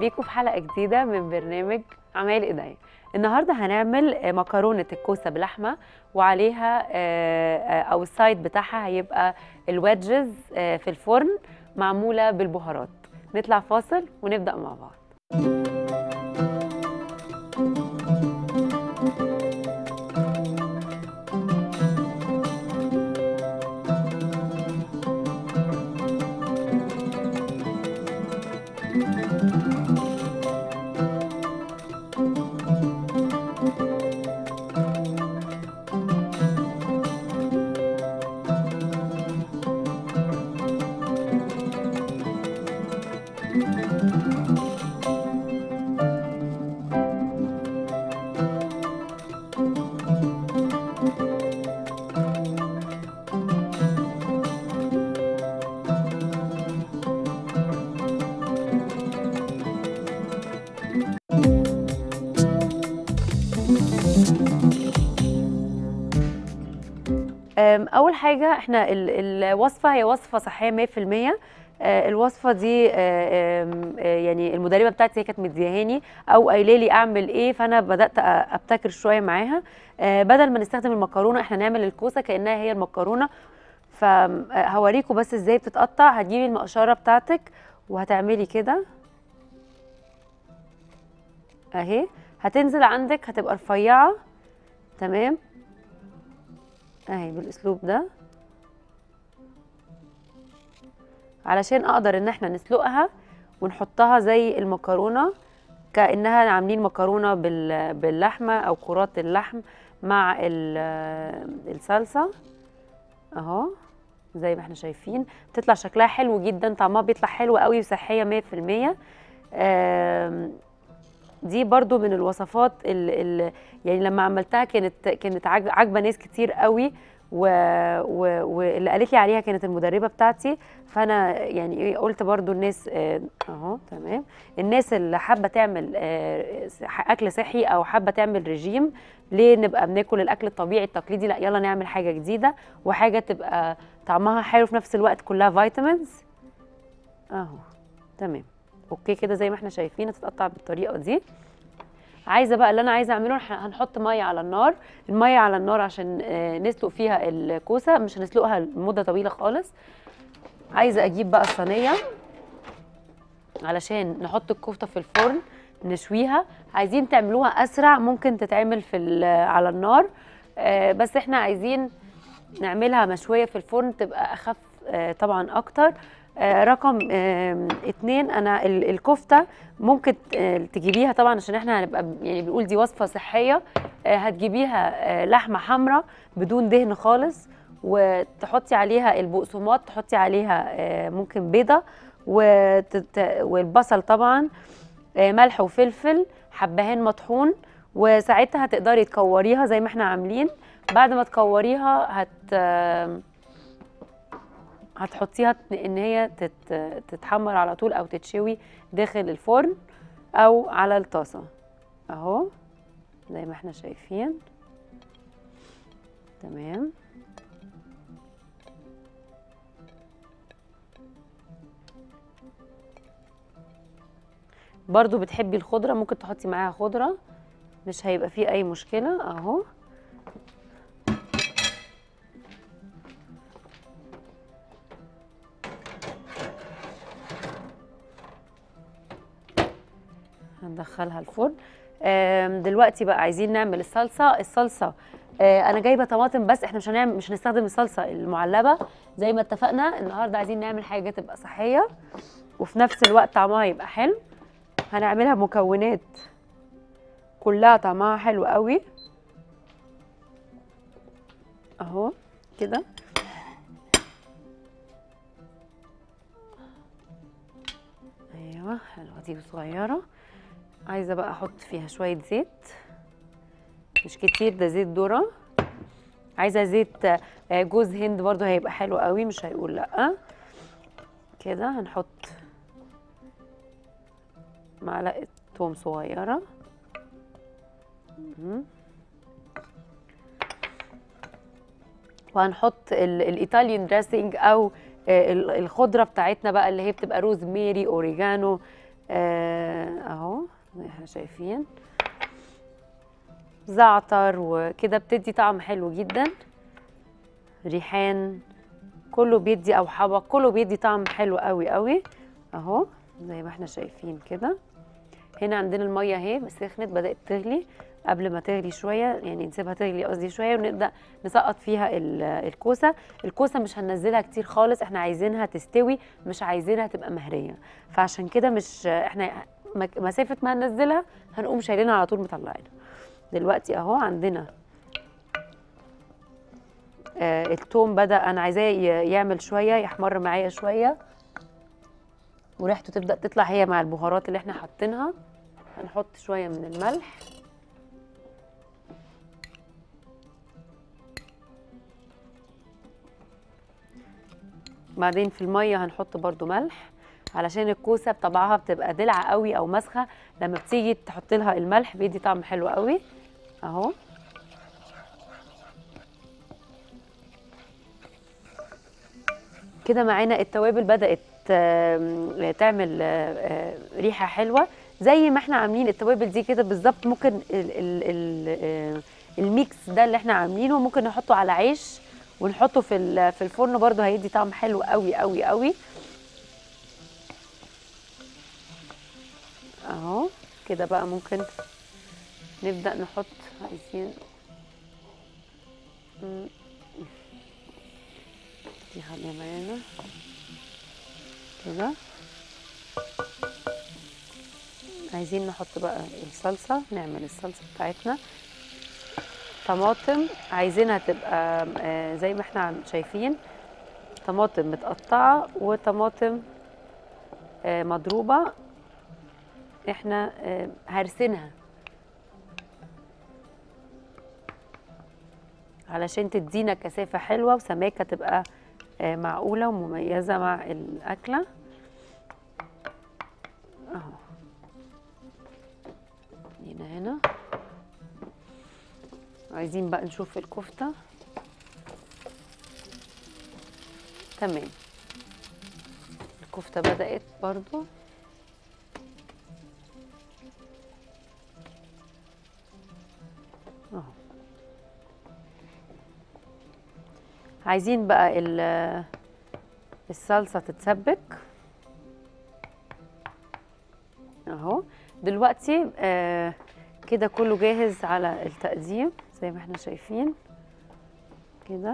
بيكم في حلقه جديده من برنامج عمايل ايديا النهارده هنعمل آه، مكرونه الكوسه بلحمه وعليها آه، آه، او السايد بتاعها هيبقى الويدجز آه، في الفرن معموله بالبهارات نطلع فاصل ونبدا مع بعض أم، اول حاجه احنا ال- الوصفه هي وصفه صحيه 100% آه، الوصفه دي آه، آم، آه، يعني المدربه بتاعتي هي كانت مديهاني او قايله لي اعمل ايه فانا بدات أ- ابتكر شويه معاها آه، بدل ما نستخدم المكرونه احنا نعمل الكوسه كانها هي المكرونه فهوريكم بس ازاي بتتقطع هتجيبي المقشره بتاعتك وهتعملي كده اهي هتنزل عندك هتبقى رفيعه تمام اهي بالاسلوب ده علشان اقدر ان احنا نسلقها ونحطها زي المكرونه كانها عاملين مكرونه بال- باللحمه او كرات اللحم مع ال- الصلصه اهو زي ما احنا شايفين بتطلع شكلها حلو جدا طعمها بيطلع حلو قوي وصحيه 100% آم، دي برضو من الوصفات اللي يعني لما عملتها كانت كانت عاج- عاجبه ناس كتير قوي و- و- واللي قالت لي عليها كانت المدربه بتاعتي فانا يعني ايه قلت برضو الناس آه، اهو تمام الناس اللي حابه تعمل آه، اكل صحي او حابه تعمل رجيم ليه نبقى بناكل الاكل الطبيعي التقليدي لا يلا نعمل حاجه جديده وحاجه تبقى طعمها حلو في نفس الوقت كلها فيتامينز اهو تمام اوكي كده زي ما احنا شايفين هتتقطع بالطريقه دي عايزه بقى اللي انا عايزه اعمله إحنا هنحط ميه على النار الميه على النار عشان آه، نسلق فيها الكوسه مش هنسلقها لمده طويله خالص عايزه اجيب بقى الصينيه علشان نحط الكفته في الفرن نشويها عايزين تعملوها اسرع ممكن تتعمل في ال- على النار آه، بس احنا عايزين نعملها مشويه في الفرن تبقى اخف آه، طبعا اكتر آه، رقم آم، اتنين انا ال- الكفته ممكن آه، تجيبيها طبعا عشان احنا هنبقى ب- يعني بنقول دي وصفه صحيه آه، هتجيبيها آه، لحمه حمراء بدون دهن خالص وتحطي عليها البقسماط تحطي عليها آه، ممكن بيضه وتت... والبصل طبعا آه، ملح وفلفل حبهان مطحون وساعتها هتقدري تكوريها زي ما احنا عاملين بعد ما تكوريها هت آم، هتحطيها ت- ان هي تت... تتحمر على طول او تتشوي داخل الفرن او على الطاسه اهو زي ما احنا شايفين تمام برضو بتحبي الخضره ممكن تحطي معاها خضره مش هيبقى فيه اي مشكله اهو هندخلها الفرن آم، دلوقتي بقى عايزين نعمل الصلصه الصلصه آه، انا جايبه طماطم بس احنا مش هنعمل مش هنستخدم الصلصه المعلبه زي ما اتفقنا النهارده عايزين نعمل حاجه تبقى صحيه وفي نفس الوقت طعمها يبقى حلو هنعملها مكونات كلها طعمها حلو قوي اهو كده ايوه حلوه دي صغيره عايزه بقى احط فيها شويه زيت مش كتير ده زيت ذره عايزه زيت آه، جوز هند برضو هيبقى حلو قوي مش هيقول لا كده هنحط معلقه توم صغيره مم. وهنحط ال- الايطاليان دريسنج او آه، ال- الخضره بتاعتنا بقى اللي هي بتبقى روز ميري اوريجانو آه، اهو زي ما احنا شايفين زعتر وكده بتدي طعم حلو جدا ريحان كله بيدي او حبق كله بيدي طعم حلو قوي قوي اهو زي ما احنا شايفين كده هنا عندنا الميه اهي سخنت بدات تغلي قبل ما تغلي شويه يعني نسيبها تغلي قصدي شويه ونبدا نسقط فيها ال- الكوسه الكوسه مش هننزلها كتير خالص احنا عايزينها تستوي مش عايزينها تبقى مهريه فعشان كده مش احنا مك- مسافه ما هننزلها هنقوم شايلينها على طول مطلعينها دلوقتي اهو عندنا آه التوم بدا انا عايزاه ي- يعمل شويه يحمر معايا شويه وريحته تبدا تطلع هي مع البهارات اللي احنا حاطينها هنحط شويه من الملح بعدين في الميه هنحط برضو ملح علشان الكوسه بطبعها بتبقى دلعه قوي او مسخه لما بتيجي تحط لها الملح بيدي طعم حلو قوي اهو كده معانا التوابل بدات آم، تعمل آه، آه، ريحه حلوه زي ما احنا عاملين التوابل دي كده بالظبط ممكن ال ال ال آه، الميكس ده اللي احنا عاملينه ممكن نحطه على عيش ونحطه في ال- في الفرن برده هيدي طعم حلو قوي قوي قوي اهو كده بقى ممكن نبدا نحط عايزين مم. دي خليها معانا كده عايزين نحط بقى الصلصة نعمل الصلصة بتاعتنا طماطم عايزينها تبقى آه، زي ما احنا عم- شايفين طماطم متقطعة وطماطم آه، مضروبة احنا آه، هرسنها علشان تدينا كثافة حلوة وسماكة تبقى آه، معقولة ومميزة مع الأكلة اهو هنا هنا عايزين بقى نشوف الكفتة تمام الكفتة بدأت برضو اهو عايزين بقى ال- الصلصة تتسبك اهو دلوقتي آه كده كله جاهز على التقديم زي ما احنا شايفين كده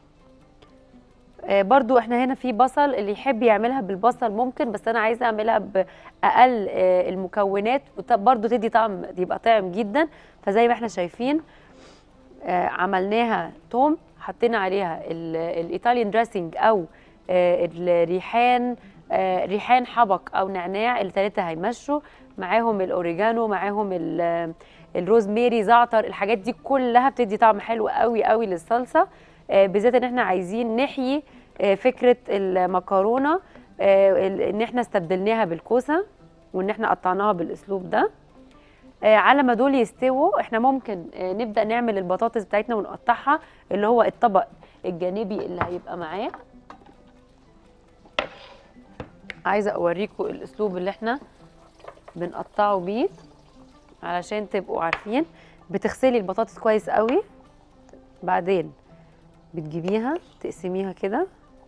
آه برضو احنا هنا في بصل اللي يحب يعملها بالبصل ممكن بس انا عايزه اعملها باقل آه المكونات وت- برضو تدي طعم يبقى طعم جدا فزي ما احنا شايفين آه عملناها توم حطينا عليها ال- الايطاليان دريسنج او آه الريحان آه ريحان حبق او نعناع الثلاثه هيمشوا معاهم الاوريجانو معاهم ال- الروزميري زعتر الحاجات دي كلها بتدي طعم حلو قوي قوي للصلصه آه بالذات ان احنا عايزين نحيي آه فكره المكرونه آه ال- ان احنا استبدلناها بالكوسه وان احنا قطعناها بالاسلوب ده آه، على ما دول يستووا احنا ممكن آه، نبدا نعمل البطاطس بتاعتنا ونقطعها اللي هو الطبق الجانبي اللي هيبقى معاه عايزه اوريكم الاسلوب اللي احنا بنقطعه بيه علشان تبقوا عارفين بتغسلي البطاطس كويس قوي بعدين بتجيبيها تقسميها كده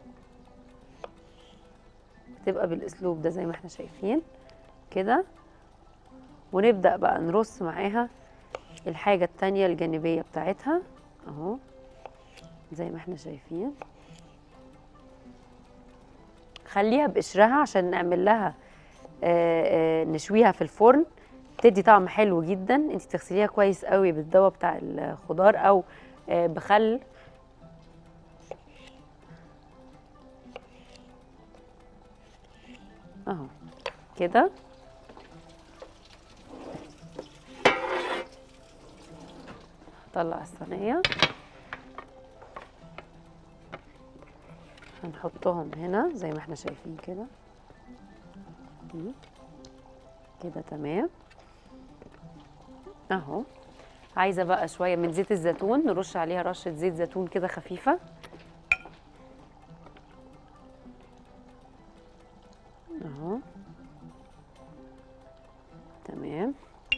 تبقى بالاسلوب ده زي ما احنا شايفين كده ونبدأ بقى نرص معاها الحاجة التانية الجانبية بتاعتها اهو زي ما احنا شايفين خليها بقشرها عشان نعمل لها آه، آه، نشويها في الفرن تدي طعم حلو جدا انت تغسليها كويس قوي بالدواء بتاع الخضار او آه، بخل اهو كده طلع الصينية هنحطهم هنا زي ما احنا شايفين كده مم. كده تمام اهو عايزة بقى شوية من زيت الزيتون نرش عليها رشة زيت زيتون كده خفيفة اهو تمام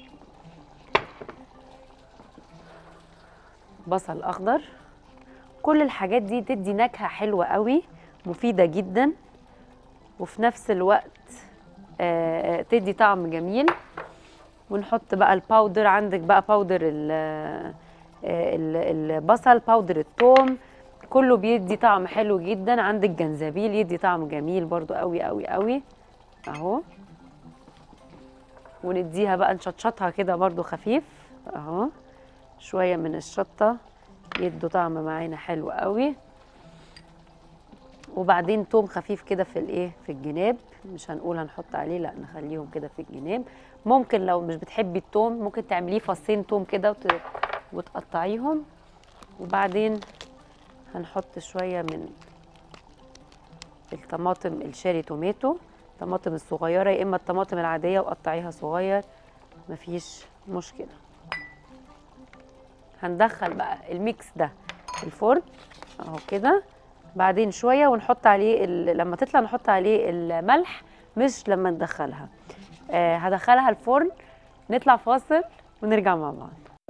بصل اخضر كل الحاجات دي تدي نكهه حلوه قوي مفيده جدا وفي نفس الوقت آه، تدي طعم جميل ونحط بقى الباودر عندك بقى باودر ال- آه، ال- البصل باودر الثوم كله بيدي طعم حلو جدا عندك جنزبيل يدي طعم جميل برضو قوي قوي قوي اهو ونديها بقى نشطشطها كده برضو خفيف اهو شوية من الشطة يدوا طعم معانا حلو قوي وبعدين توم خفيف كده في الايه في الجناب مش هنقول هنحط عليه لا نخليهم كده في الجناب ممكن لو مش بتحبي التوم ممكن تعمليه فصين توم كده وت... وتقطعيهم وبعدين هنحط شويه من الطماطم الشيري توماتو الطماطم الصغيره يا اما الطماطم العاديه وقطعيها صغير مفيش مشكله هندخل بقى الميكس ده الفرن اهو كده بعدين شويه ونحط عليه ال- لما تطلع نحط عليه الملح مش لما ندخلها آه هدخلها الفرن نطلع فاصل ونرجع مع بعض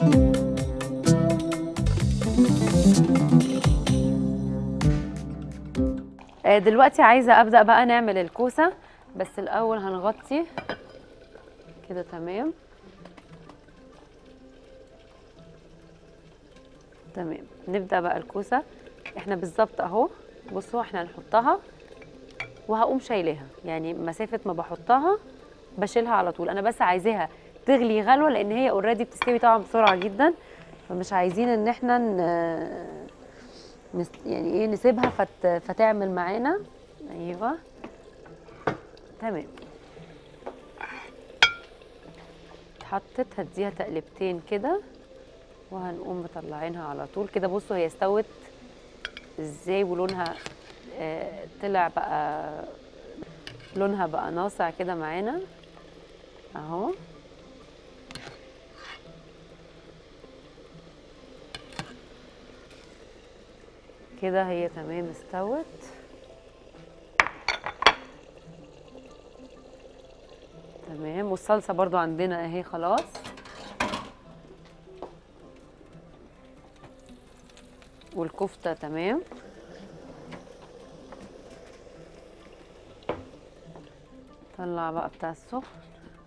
آه دلوقتي عايزه ابدا بقى نعمل الكوسه بس الاول هنغطي كده تمام تمام نبدا بقى الكوسه احنا بالظبط اهو بصوا احنا هنحطها وهقوم شايلاها يعني مسافه ما بحطها بشيلها على طول انا بس عايزاها تغلي غلوه لان هي اوريدي بتستوي طبعا بسرعه جدا فمش عايزين ان احنا ن... نس... يعني ايه نسيبها فت... فتعمل معانا ايوه تمام اتحطت هديها تقلبتين كده وهنقوم مطلعينها على طول كده بصوا هي استوت ازاي ولونها آه، طلع بقى لونها بقى ناصع كده معانا اهو كده هي تمام استوت تمام والصلصه برضو عندنا اهي خلاص والكفته تمام طلع بقى بتاع السخن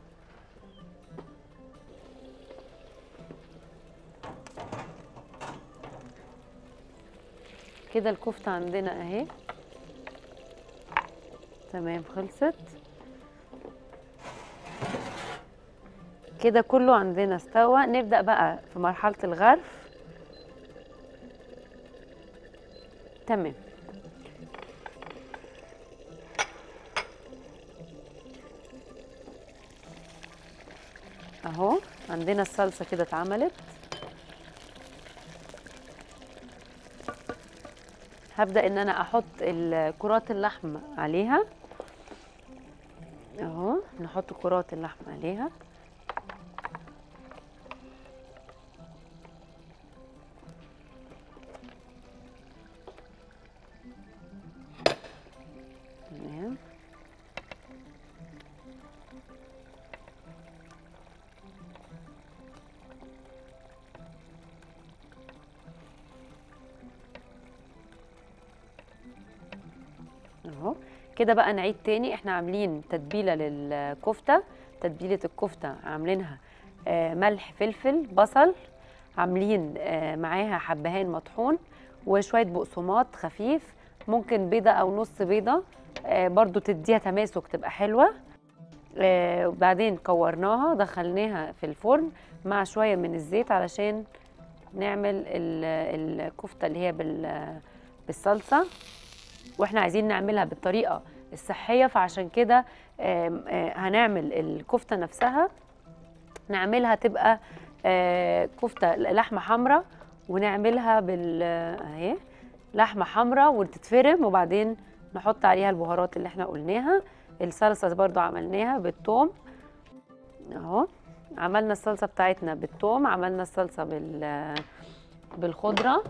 كده الكفتة عندنا اهي تمام خلصت كده كله عندنا استوى نبدأ بقى في مرحلة الغرف تمام اهو عندنا الصلصه كده اتعملت هبدا ان انا احط ال- كرات اللحم عليها اهو نحط كرات اللحم عليها تمام اهو كده بقى نعيد تاني احنا عاملين تتبيله للكفته تتبيله الكفته عاملينها آه، ملح فلفل بصل عاملين آه، معاها حبهان مطحون وشويه بقسماط خفيف ممكن بيضه او نص بيضه آه، برضو تديها تماسك تبقى حلوه آه، وبعدين كورناها دخلناها في الفرن مع شويه من الزيت علشان نعمل ال- الكفته اللي هي بال- بالصلصه واحنا عايزين نعملها بالطريقه الصحيه فعشان كده آم، آه، هنعمل الكفته نفسها نعملها تبقى آه، كفته لحمه حمراء ونعملها بال اهي لحمه حمراء وتتفرم وبعدين نحط عليها البهارات اللي احنا قلناها الصلصه برضو عملناها بالثوم اهو عملنا الصلصه بتاعتنا بالثوم عملنا الصلصه بال بالخضره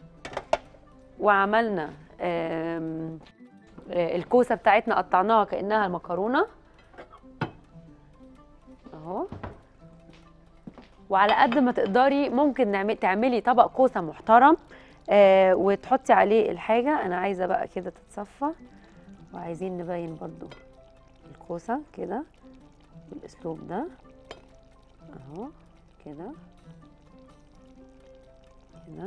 وعملنا آم، آه، الكوسه بتاعتنا قطعناها كانها مكرونه اهو وعلى قد ما تقدري ممكن نعمل تعملي طبق كوسه محترم آه وتحطي عليه الحاجه انا عايزه بقى كده تتصفى وعايزين نبين برضو الكوسه كده بالاسلوب ده اهو كده كده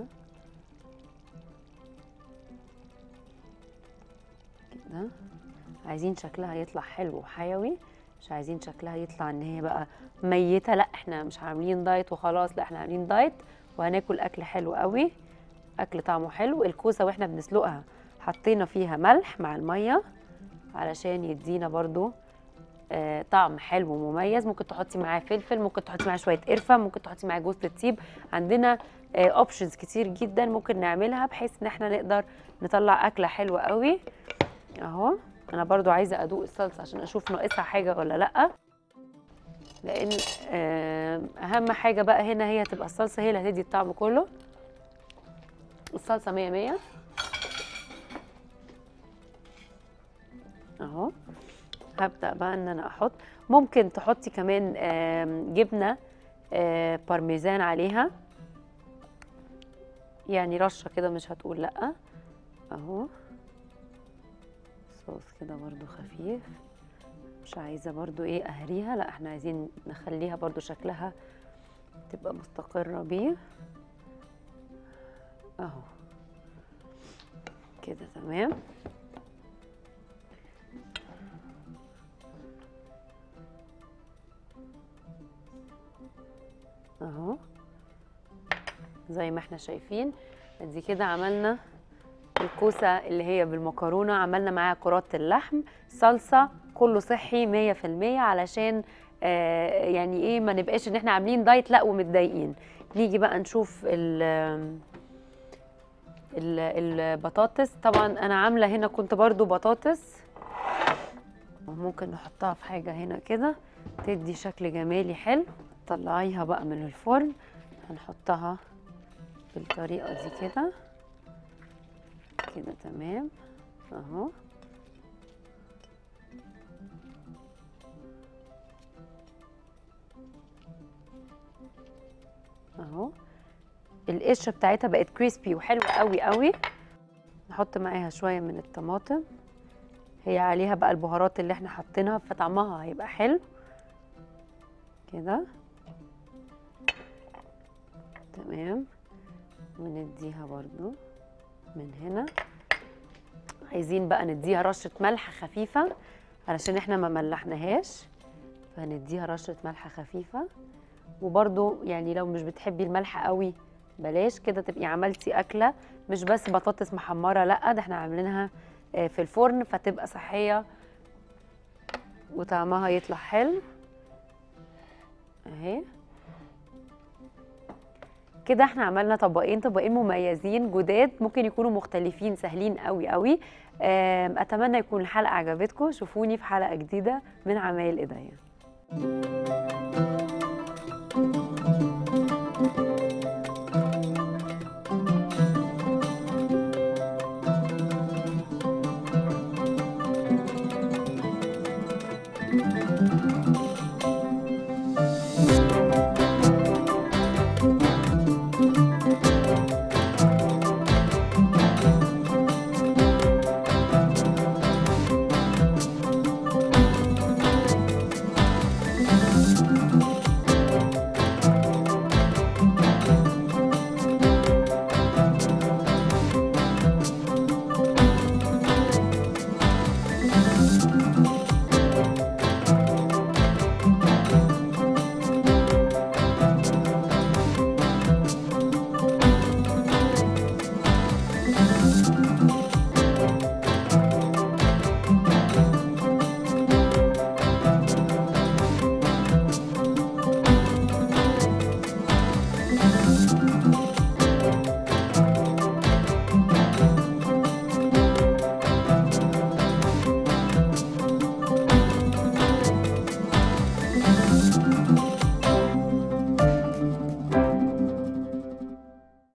كده عايزين شكلها يطلع حلو وحيوي مش عايزين شكلها يطلع ان هي بقى ميته لا احنا مش عاملين دايت وخلاص لا احنا عاملين دايت وهناكل اكل حلو قوي اكل طعمه حلو الكوسه واحنا بنسلقها حطينا فيها ملح مع الميه علشان يدينا برضو آه طعم حلو ومميز ممكن تحطي معاه فلفل ممكن تحطي معاه شويه قرفه ممكن تحطي معاه جوز الطيب عندنا اوبشنز كتير جدا ممكن نعملها بحيث ان احنا نقدر نطلع اكله حلوه قوي اهو انا برضو عايزه ادوق الصلصه عشان اشوف ناقصها حاجه ولا لا لان آه اهم حاجه بقى هنا هي تبقى الصلصه هي اللي هتدي الطعم كله الصلصه مية مية اهو هبدا بقى ان انا احط ممكن تحطي كمان جبنه بارميزان عليها يعني رشه كده مش هتقول لا اهو صوص كده برضو خفيف مش عايزه برضو ايه اهريها لا احنا عايزين نخليها برضو شكلها تبقى مستقره بيه اهو كده تمام اهو زي ما احنا شايفين ادي كده عملنا الكوسه اللي هي بالمكرونه عملنا معاها كرات اللحم صلصه كله صحي 100% علشان آه يعني ايه ما نبقاش ان احنا عاملين دايت لا ومتضايقين نيجي بقى نشوف ال ال البطاطس طبعا انا عامله هنا كنت برضو بطاطس ممكن نحطها في حاجه هنا كده تدي شكل جمالي حلو طلعيها بقى من الفرن هنحطها بالطريقه دي كده كده تمام اهو اهو القشره بتاعتها بقت كريسبي وحلوه قوي قوي نحط معاها شويه من الطماطم هي عليها بقى البهارات اللي احنا حاطينها فطعمها هيبقى حلو كده تمام ونديها برضو من هنا عايزين بقى نديها رشة ملح خفيفة علشان احنا ما ملحناهاش فهنديها رشة ملح خفيفة وبرضو يعني لو مش بتحبي الملح قوي بلاش كده تبقي عملتي أكلة مش بس بطاطس محمرة لأ ده احنا عاملينها في الفرن فتبقى صحية وطعمها يطلع حلو اهي كده احنا عملنا طبقين طبقين مميزين جداد ممكن يكونوا مختلفين سهلين قوي قوي اتمنى يكون الحلقه عجبتكم شوفوني في حلقه جديده من عمايل ايديا